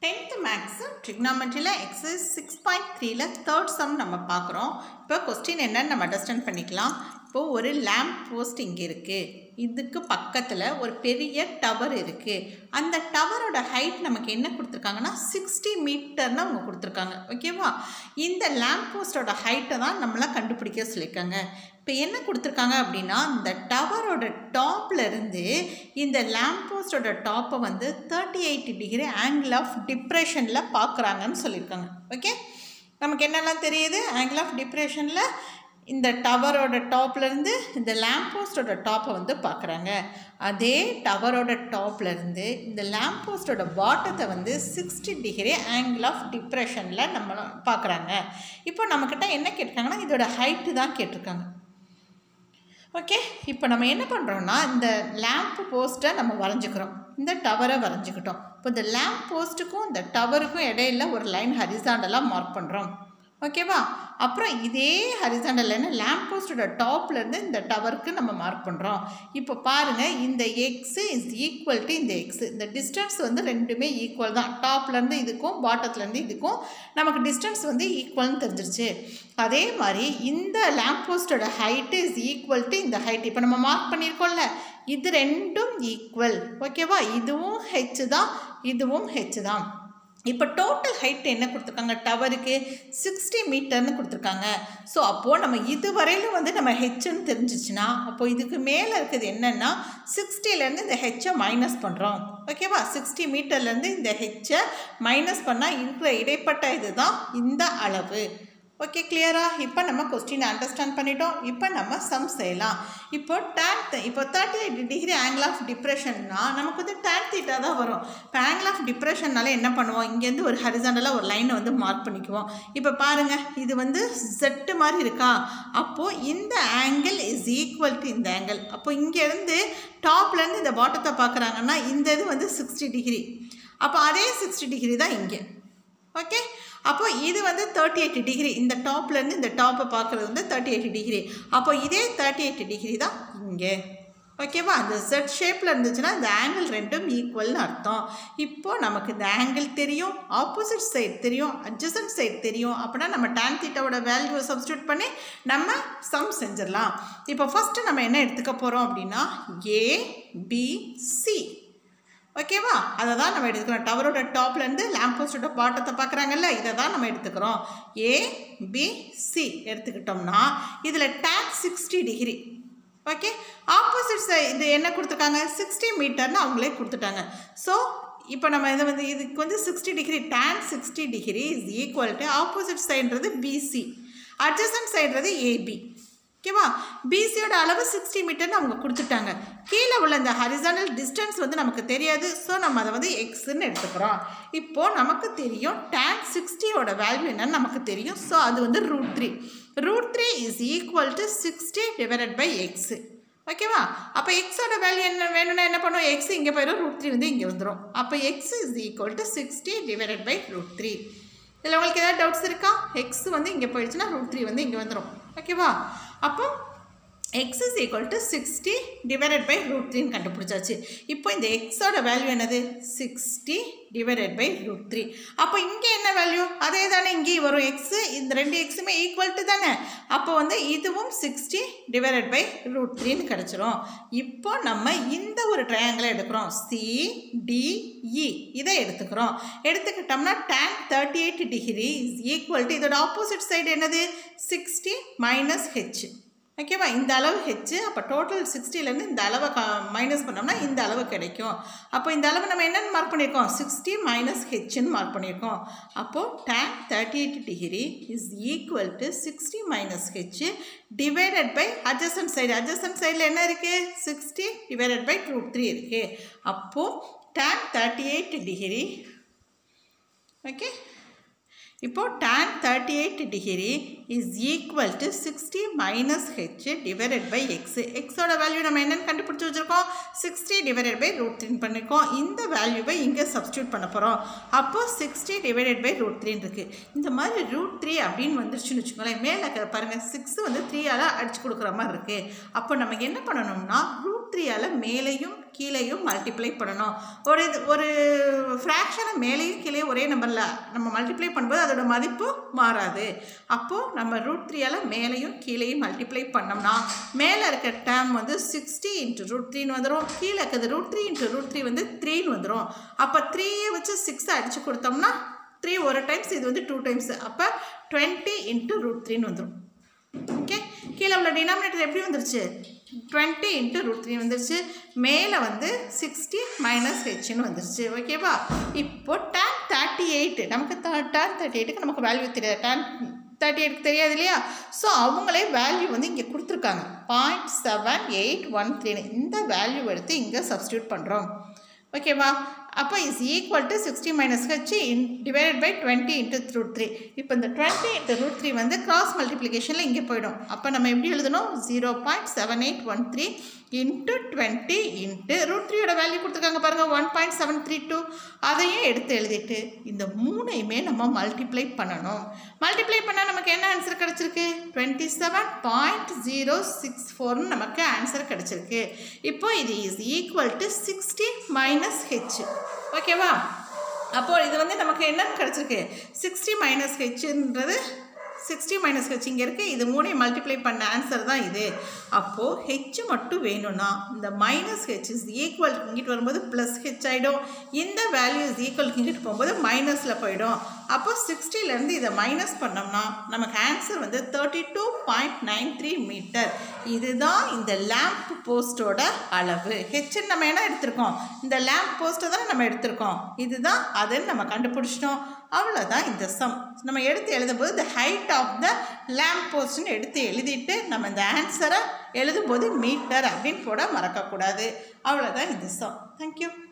tenth maths ட்ரிக்னாமெட்ரியில் exercise six point த்ரீல third sum நம்ம பார்க்குறோம் இப்போ கொஸ்டின் என்னன்னு நம்ம அண்டர்ஸ்டாண்ட் பண்ணிக்கலாம் இப்போது ஒரு லேம்ப் போஸ்ட் இங்கே இருக்குது இதுக்கு பக்கத்தில் ஒரு பெரிய டவர் இருக்குது அந்த டவரோட ஹைட் நமக்கு என்ன கொடுத்துருக்காங்கன்னா சிக்ஸ்டி மீட்டர்னு அவங்க கொடுத்துருக்காங்க ஓகேவா இந்த லேம்ப் போஸ்டோட ஹைட்டை தான் நம்மளை கண்டுபிடிக்க சொல்லியிருக்காங்க இப்போ என்ன கொடுத்துருக்காங்க அப்படின்னா இந்த டவரோட டாப்ல இருந்து இந்த லேம்ப் போஸ்டோட டாப்பை வந்து thirty eight degree angle of டிப்ரெஷனில் பார்க்குறாங்கன்னு சொல்லியிருக்காங்க ஓகே நமக்கு என்னெல்லாம் தெரியுது ஆங்கிள் ஆஃப் டிப்ரெஷனில் இந்த டவரோட டாப்லேருந்து இந்த லேம்ப் போஸ்டோட டாப்பை வந்து பார்க்குறாங்க அதே டவரோட டாப்லேருந்து இந்த லேம்ப் போஸ்டோட பாட்டத்தை வந்து சிக்ஸ்டி டிகிரி ஆங்கிள் ஆஃப் டிப்ரெஷனில் நம்ம பார்க்குறாங்க இப்போ நம்மக்கிட்ட என்ன கேட்டிருக்காங்கன்னா இதோட ஹைட்டு தான் கேட்டிருக்காங்க ஓகே இப்போ நம்ம என்ன பண்ணுறோம்னா இந்த லேம்ப் போஸ்ட்டை நம்ம வரைஞ்சிக்கிறோம் இந்த டவரை வரைஞ்சிக்கிட்டோம் இப்போ இந்த லேம்ப் போஸ்ட்டுக்கும் இந்த டவருக்கும் இடையில ஒரு லைன் ஹரிசாண்டலாக மார்க் பண்ணுறோம் ஓகேவா அப்புறம் இதே ஹரிசாண்டல் லைனை லேம்ப் போஸ்டோட டாப்லேருந்து இந்த டவருக்கு நம்ம மார்க் பண்ணுறோம் இப்போ பாருங்கள் இந்த எக்ஸு இஸ் ஈக்குவல் டு இந்த எக்ஸு இந்த டிஸ்டன்ஸ் வந்து ரெண்டுமே ஈக்குவல் தான் டாப்லேருந்து இதுக்கும் பாட்டத்துலேருந்து இதுக்கும் நமக்கு டிஸ்டன்ஸ் வந்து ஈக்குவல்னு தெரிஞ்சிருச்சு அதே மாதிரி இந்த லேம்ப் போஸ்டோட ஹைட்டு இஸ் ஈக்குவல் டு இந்த ஹைட் இப்போ நம்ம மார்க் பண்ணியிருக்கோம்ல இது ரெண்டும் ஈக்குவல் ஓகேவா இதுவும் ஹெச் தான் இதுவும் ஹெச் தான் இப்போ டோட்டல் ஹைட் என்ன கொடுத்துருக்காங்க டவருக்கு சிக்ஸ்டி மீட்டர்னு கொடுத்துருக்காங்க ஸோ அப்போது நம்ம இது வரையிலும் வந்து நம்ம ஹெச்னு தெரிஞ்சிச்சுன்னா அப்போ இதுக்கு மேலே இருக்குது என்னென்னா சிக்ஸ்டிலேருந்து இந்த ஹெச்சை மைனஸ் பண்ணுறோம் ஓகேவா சிக்ஸ்டி மீட்டர்லேருந்து இந்த ஹெச்சை மைனஸ் பண்ணால் இருக்கிற இடைப்பட்ட இதுதான் இந்த அளவு ஓகே கிளியரா இப்போ நம்ம கொஸ்டின் அண்டர்ஸ்டாண்ட் பண்ணிட்டோம் இப்போ நம்ம சம் செய்யலாம் இப்போ டேன் இப்போ thirty eight degree angle of டிப்ரெஷன்னா நமக்கு வந்து டேன் தீட்டா தான் வரும் இப்போ ஆங்கிள் ஆஃப் டிப்ரெஷன்னால என்ன பண்ணுவோம் இங்கேருந்து ஒரு ஹரிசாண்டலாக ஒரு லைனை வந்து மார்க் பண்ணிக்குவோம் இப்போ பாருங்கள் இது வந்து செட்டு மாதிரி இருக்கா அப்போது இந்த ஆங்கிள் இஸ் ஈக்குவல் டு இந்த ஆங்கிள் அப்போ இங்கேருந்து டாப்லேருந்து இந்த பாட்டத்தை பார்க்குறாங்கன்னா இந்த இது வந்து சிக்ஸ்டி டிகிரி அப்போ அதே சிக்ஸ்டி டிகிரி தான் இங்கே ஓகே அப்போ இது வந்து தேர்ட்டி எயிட் டிகிரி இந்த டாப்லேருந்து இந்த டாப்பை பார்க்குறது வந்து தேர்ட்டி எயிட் டிகிரி அப்போ இதே தேர்ட்டி எயிட் டிகிரி தான் இங்கே ஓகேவா அந்த செட் ஷேப்பில் இருந்துச்சுன்னா இந்த ஆங்கிள் ரெண்டும் ஈக்குவல்னு அர்த்தம் இப்போது நமக்கு இந்த ஆங்கிள் தெரியும் ஆப்போசிட் சைடு தெரியும் அட்ஜசன்ட் சைடு தெரியும் அப்படின்னா நம்ம டேன் தீட்டாவோட வேல்யூவை சப்ஸ்டியூட் பண்ணி நம்ம சம் செஞ்சிடலாம் இப்போ ஃபஸ்ட்டு நம்ம என்ன எடுத்துக்க போகிறோம் அப்படின்னா ஏ பி சி ஓகேவா அதை தான் நம்ம எடுத்துக்கிறோம் டவரோட டாப்லேருந்து லேம்ப் போஸ்டோட பாட்டத்தை பார்க்குறாங்கல்ல இதை தான் நம்ம எடுத்துக்கிறோம் ஏ பி சி எடுத்துக்கிட்டோம்னா இதில் tan sixty degree okay opposite side இது என்ன கொடுத்துருக்காங்க சிக்ஸ்டி மீட்டர்னு அவங்களே கொடுத்துட்டாங்க ஸோ இப்போ நம்ம இதை வந்து இதுக்கு வந்து sixty degree tan sixty degree is equal to opposite சைடுறது பிசி அட்ஜசன்ட் சைடுறது ஏபி ஓகேவா பிசியோட அளவு சிக்ஸ்டி மீட்டர்னு அவங்க கொடுத்துட்டாங்க கீழே உள்ள இந்த ஹரிசானல் டிஸ்டன்ஸ் வந்து நமக்கு தெரியாது ஸோ நம்ம அதை வந்து எக்ஸ்ன்னு எடுத்துக்கிறோம் இப்போது நமக்கு தெரியும் டேன் சிக்ஸ்டியோட வேல்யூ என்னன்னு நமக்கு தெரியும் ஸோ அது வந்து root three root three is equal to sixty divided by X ஓகேவா அப்போ எக்ஸோட வேல்யூ என்ன வேணும்னா என்ன பண்ணுவோம் எக்ஸ் இங்கே போயிடும் ரூட் த்ரீ வந்து இங்கே வந்துடும் அப்போ X is equal to sixty divided by root three இதில் உங்களுக்கு ஏதாவது டவுட்ஸ் இருக்கா எக்ஸ் வந்து இங்கே போயிடுச்சுன்னா ரூட் த்ரீ வந்து இங்கே வந்துடும் ஓகேவா அப்போ X is equal to sixty divided by root த்ரீன்னு கண்டுபிடிச்சாச்சு இப்போ இந்த எக்ஸோட வேல்யூ என்னது sixty divided by root three அப்போ இங்கே என்ன வேல்யூ அதே தானே இங்கேயும் வரும் எக்ஸு இந்த ரெண்டு எக்ஸுமே ஈக்குவல் டு தானே அப்போ வந்து இதுவும் சிக்ஸ்டி டிவைடட் பை ரூட் த்ரீன்னு கிடச்சிரும் இப்போ நம்ம இந்த ஒரு ட்ரையாங்கிளை எடுக்கிறோம் சி டிஇ இதை எடுத்துக்கிறோம் எடுத்துக்கிட்டோம்னா tan thirty eight degree is equal to இதோட ஆப்போசிட் சைடு என்னது சிக்ஸ்டி மைனஸ் ஹெச் ஓகேவா இந்த அளவு ஹெச்சு அப்போ டோட்டல் சிக்ஸ்டிலேருந்து இந்த அளவை க மைனஸ் பண்ணோம்னா இந்த அளவு கிடைக்கும் அப்போ இந்த அளவு நம்ம என்னென்னு மார்க் பண்ணியிருக்கோம் சிக்ஸ்டி மைனஸ் ஹெச்னு மார்க் பண்ணியிருக்கோம் அப்போது tan thirty eight degree is equal to sixty minus H divided by adjacent side adjacent சைடில் என்ன இருக்குது sixty divided by root three இருக்குது அப்போது tan thirty eight degree okay இப்போ tan thirty eight degree is equal to sixty minus H divided by X எக்ஸோட value நம்ம என்னென்னு கண்டுபிடிச்சி வச்சுருக்கோம் sixty divided by root three பண்ணியிருக்கோம் இந்த வேல்யூவை இங்கே சப்ஸ்டியூட் பண்ண போகிறோம் அப்போது சிக்ஸ்டி டிவைடட் பை ரூட் த்ரீன்னு இருக்குது இந்த மாதிரி ரூட் த்ரீ அப்படின்னு வந்துருச்சுன்னு வச்சுக்கோங்களேன் மேலே பாருங்கள் சிக்ஸ் வந்து த்ரீயால் அடிச்சு கொடுக்குற மாதிரி இருக்குது அப்போ நம்ம என்ன பண்ணணும்னா ரூட் த்ரீயால் மேலேயும் கீழேயும் மல்டிப்ளை பண்ணணும் ஒரு இது ஒரு ஃப்ராக்ஷனை மேலேயும் கீழே ஒரே நம்பரில் நம்ம மல்டிப்ளை பண்ணும்போது அதோட மதிப்பு மாறாது அப்போது நம்ம ரூட் த்ரீயால் மேலேயும் கீழேயும் மல்டிப்ளை பண்ணோம்னா மேலே இருக்க டேம் வந்து சிக்ஸ்டி இன்ட்டு ரூட் த்ரீன்னு வந்துடும் கீழே இருக்கிறது root three into root three வந்து த்ரீன்னு வந்துடும் அப்போ த்ரீயை வச்சு சிக்ஸை அடித்து கொடுத்தோம்னா த்ரீ ஒரு டைம்ஸ் இது வந்து டூ டைம்ஸ் அப்போ டுவெண்ட்டி இன்ட்டு ரூட் த்ரீன்னு வந்துடும் ஓகே கீழே உள்ள டினாமினேட்டர் எப்படி வந்துருச்சு டுவெண்ட்டி இன்ட்டு ரூட் த்ரீ வந்துருச்சு மேலே வந்து சிக்ஸ்டி மைனஸ் ஹெச்னு வந்துருச்சு ஓகேவா இப்போ டேன் தேர்ட்டி எயிட் நமக்கு டேன் தேர்ட்டி எயிட்டுக்கு நமக்கு வேல்யூ தெரியாது டேன் தேர்ட்டி எயிட் தெரியாது இல்லையா ஸோ அவங்களே வேல்யூ வந்து இங்கே கொடுத்துருக்காங்க பாயிண்ட் செவன் எயிட் ஒன் த்ரீன்னு இந்த வேல்யூ எடுத்து இங்கே சப்ஸ்டியூட் பண்ணுறோம் ஓகேவா அப்போ is equal to sixty minus H in divided by twenty into root three இப்போ இந்த டுவெண்ட்டி இன்ட்டு ரூட் த்ரீ வந்து கிராஸ் மல்டிப்ளிகேஷனில் இங்கே போயிடும் அப்போ நம்ம எப்படி எழுதணும் zero point seven eight one three into twenty into root த்ரீயோட வேல்யூ கொடுத்துருக்காங்க பாருங்கள் one point seven three two அதையும் எடுத்து எழுதிட்டு இந்த மூணையுமே நம்ம மல்டிப்ளை பண்ணணும் மல்டிப்ளை பண்ணால் நமக்கு என்ன ஆன்சர் கிடச்சிருக்கு twenty seven point zero six ஃபோர்னு நமக்கு ஆன்சர் கிடச்சிருக்கு இப்போ இது is equal to sixty minus H ஓகேவா அப்போது இது வந்து நமக்கு என்ன கிடச்சிருக்கு சிக்ஸ்டி மைனஸ் ஹெச்ன்றது சிக்ஸ்டி மைனஸ் ஹெச் இங்கே இருக்குது இது மூணையும் மல்டிப்ளை பண்ண ஆன்சர் தான் இது அப்போது ஹெச் மட்டும் வேணும்னா இந்த மைனஸ் ஹெச் இஸ் ஈக்குவல் இங்கிட்டு வரும்போது ப்ளஸ் ஹெச் ஆகிடும் இந்த வேல்யூ இஸ் ஈக்குவல் இங்கிட்டு போகும்போது மைனஸில் போயிடும் அப்போ சிக்ஸ்டிலேருந்து இதை மைனஸ் பண்ணோம்னா நமக்கு ஆன்சர் வந்து thirty two point nine three meter இதுதான் இந்த லேம்ப் போஸ்ட்டோட அளவு ஹெச்ன்னு நம்ம என்ன எடுத்திருக்கோம் இந்த லேம்ப் போஸ்ட்டை தான் நம்ம எடுத்திருக்கோம் இதுதான் அதுன்னு நம்ம கண்டுபிடிச்சிட்டோம் அவ்வளோதான் இந்த சம் நம்ம எடுத்து எழுதும்போது the height of the lamp போஸ்ட்னு எடுத்து எழுதிட்டு நம்ம இந்த ஆன்சரை எழுதும்போது மீட்டர் அப்படின்னு போட மறக்கக்கூடாது அவ்வளோதான் இந்த சம் தேங்க்யூ